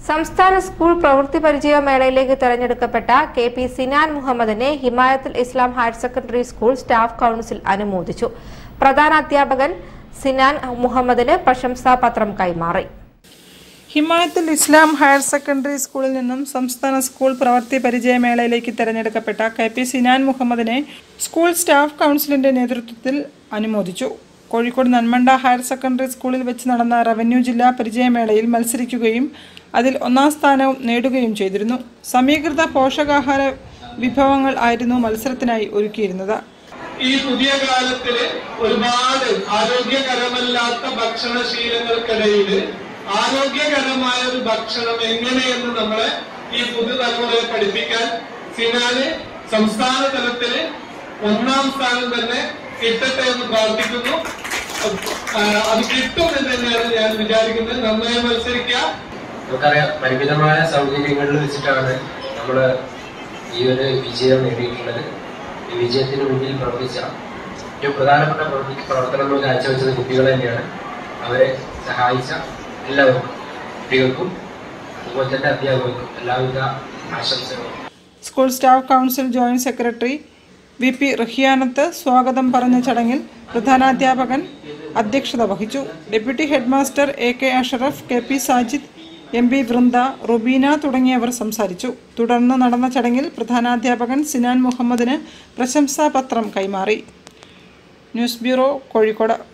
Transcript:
സംസ്ഥാന സ്കൂൾ പ്രവൃത്തി പരിചയ മേളയിലേക്ക് തെരഞ്ഞെടുക്കപ്പെട്ട കെ പി സിനാൻ മുഹമ്മദിനെ Himayathul Islam higher secondary school staff council അനുമോദിച്ചു പ്രധാന അധ്യാപകൻ സിനാൻ മുഹമ്മദിന് പ്രശംസാപത്രം കൈമാറി ഹിമായത്തുൽ ഇസ്ലാം ഹയർ സെക്കൻഡറി സ്കൂളിൽ നിന്നും സംസ്ഥാന സ്കൂൾ പ്രവൃത്തി പരിചയമേളയിലേക്ക് തിരഞ്ഞെടുക്കപ്പെട്ട കെ പി സിനാൻ മുഹമ്മദിനെ സ്കൂൾ സ്റ്റാഫ് കൗൺസിലിന്റെ നേതൃത്വത്തിൽ അനുമോദിച്ചു കോഴിക്കോട് നന്മണ്ട ഹയർ സെക്കൻഡറി സ്കൂളിൽ വെച്ച് നടന്ന റവന്യൂ ജില്ലാ പരിചയമേളയിൽ മത്സരിക്കുകയും അതിൽ ഒന്നാം സ്ഥാനവും നേടുകയും ചെയ്തിരുന്നു സമീകൃത പോഷകാഹാര വിഭവങ്ങൾ ആയിരുന്നു മത്സരത്തിനായി ഒരുക്കിയിരുന്നത് ഈ പുതിയ കാലത്തില് ഒരുപാട് ആരോഗ്യകരമല്ലാത്ത ഭക്ഷണശീലങ്ങൾക്കിടയിൽ ആരോഗ്യകരമായ ഒരു ഭക്ഷണം എങ്ങനെയെന്ന് നമ്മളെ ഈ പുതുതലമുറയെ പഠിപ്പിക്കാൻ സിനാന് സംസ്ഥാന തലത്തില് ഒന്നാം സ്ഥാനം തന്നെ കിട്ടട്ടെ എന്ന് പ്രാർത്ഥിക്കുന്നു ആ, അത് കിട്ടും എന്ന് തന്നെയാണ് ഞാൻ വിചാരിക്കുന്നത് നന്നായി മത്സരിക്കുക നമുക്കറിയാം പരിമിതമായ സൗകര്യങ്ങളിൽ വെച്ചിട്ടാണ് നമ്മൾ ഈ ഒരു വിജയം നേടിയിട്ടുള്ളത് ഈ വിജയത്തിന് മുന്നിൽ പ്രവർത്തിച്ച ഏറ്റവും പ്രധാനപ്പെട്ട പ്രവർത്തി പ്രവർത്തനങ്ങൾ കാഴ്ചവെച്ചത് കുട്ടികളെ തന്നെയാണ് അവരെ സഹായിച്ച എല്ലാവർക്കും കുട്ടികൾക്കും അതുപോലെ തന്നെ അധ്യാപകർക്കും എല്ലാവിധ ആശംസകളും school staff council joint secretary V P Rahiyanath സ്വാഗതം പറഞ്ഞ ചടങ്ങിൽ പ്രധാനാധ്യാപകൻ അധ്യക്ഷത വഹിച്ചു deputy headmaster A K Ashraf K P Sajid M P Vrinda Rubeena തുടങ്ങിയവർ സംസാരിച്ചു തുടർന്ന് നടന്ന ചടങ്ങിൽ പ്രധാനാധ്യാപകൻ സിനാൻ മുഹമ്മദിന് പ്രശംസാപത്രം കൈമാറി ന്യൂസ് ബ്യൂറോ കോഴിക്കോട്